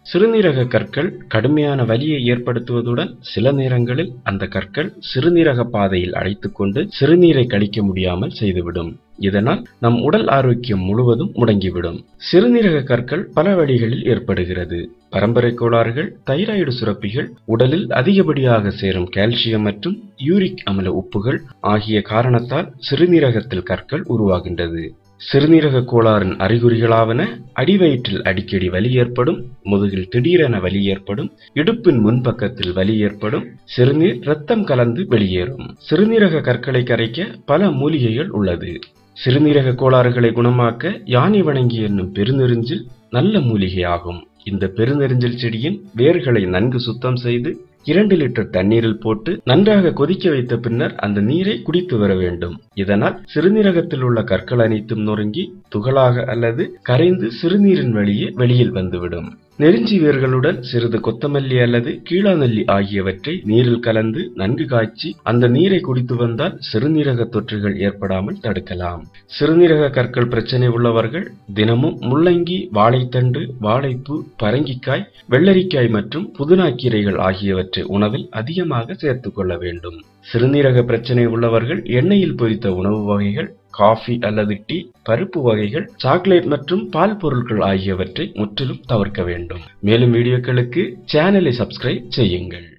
சிறுநீரக கற்கள் கடுமையான வலியை ஏற்படுத்துவதுடன் சில நேரங்களில் அந்த கற்கள் சிறுநீரக பாதையில் அடைத்துக்கொண்டு சிறுநீரை கழிக்க முடியாமல் செய்துவிடும் இதனால் நம் உடல் ஆரோக்கியம் முழுவதும் முடங்கிவிடும் சிறுநீரக கற்கள் பல வழிகளில் ஏற்படுகிறது பரம்பரை கோளாறுகள் தைராய்டு சுரப்பிகள் உடலில் அதிகப்படியாக சேரும் கால்சியம் மற்றும் யூரிக் அமில உப்புகள் ஆகிய காரணத்தால் சிறுநீரகத்தில் கற்கள் உருவாகின்றது சிறுநீரக கோளாறின் அறிகுறிகளாவன அடிவயிற்றில் அடிக்கடி வலி ஏற்படும் முதுகில் திடீரென வலி ஏற்படும் இடுப்பின் முன்பக்கத்தில் வலி ஏற்படும் சிறுநீர் இரத்தம் கலந்து வெளியேறும் சிறுநீரக கற்களை கரைக்க பல மூலிகைகள் உள்ளது சிறுநீரக கோளாறுகளை குணமாக்க யானை வணங்கி என்னும் பெருநெறிஞ்சில் நல்ல மூலிகையாகும் இந்த பெருநெறிஞ்சில் செடியின் வேர்களை நன்கு சுத்தம் செய்து இரண்டு லிட்டர் தண்ணீரில் போட்டு நன்றாக கொதிக்க வைத்த பின்னர் அந்த நீரை குடித்து வர வேண்டும் இதனால் சிறுநீரகத்தில் உள்ள கற்கள் அனைத்தும் நொறுங்கி துகளாக அல்லது கரைந்து சிறுநீரின் வழியே வெளியில் வந்துவிடும் நெருஞ்சி வேர்களுடன் சிறிது கொத்தமல்லி அல்லது கீழாநெல்லி ஆகியவற்றை நீரில் கலந்து நன்கு காய்ச்சி அந்த நீரை குடித்து வந்தால் சிறுநீரக தொற்றுகள் ஏற்படாமல் தடுக்கலாம் சிறுநீரக கற்கள் பிரச்சனை உள்ளவர்கள் தினமும் முள்ளங்கி வாழைத்தண்டு வாழைப்பூ பரங்கிக்காய் வெள்ளரிக்காய் மற்றும் புதினா கீரைகள் ஆகியவற்றை உணவில் அதிகமாக சேர்த்துக் கொள்ள வேண்டும் சிறுநீரக பிரச்சனை உள்ளவர்கள் எண்ணெயில் பொரித்த உணவு வகைகள் காஃபி அல்லது டீ பருப்பு வகைகள் சாக்லேட் மற்றும் பால் பொருட்கள் ஆகியவற்றை முற்றிலும் தவிர்க்க வேண்டும் மேலும் வீடியோக்களுக்கு சேனலை சப்ஸ்கிரைப் செய்யுங்கள்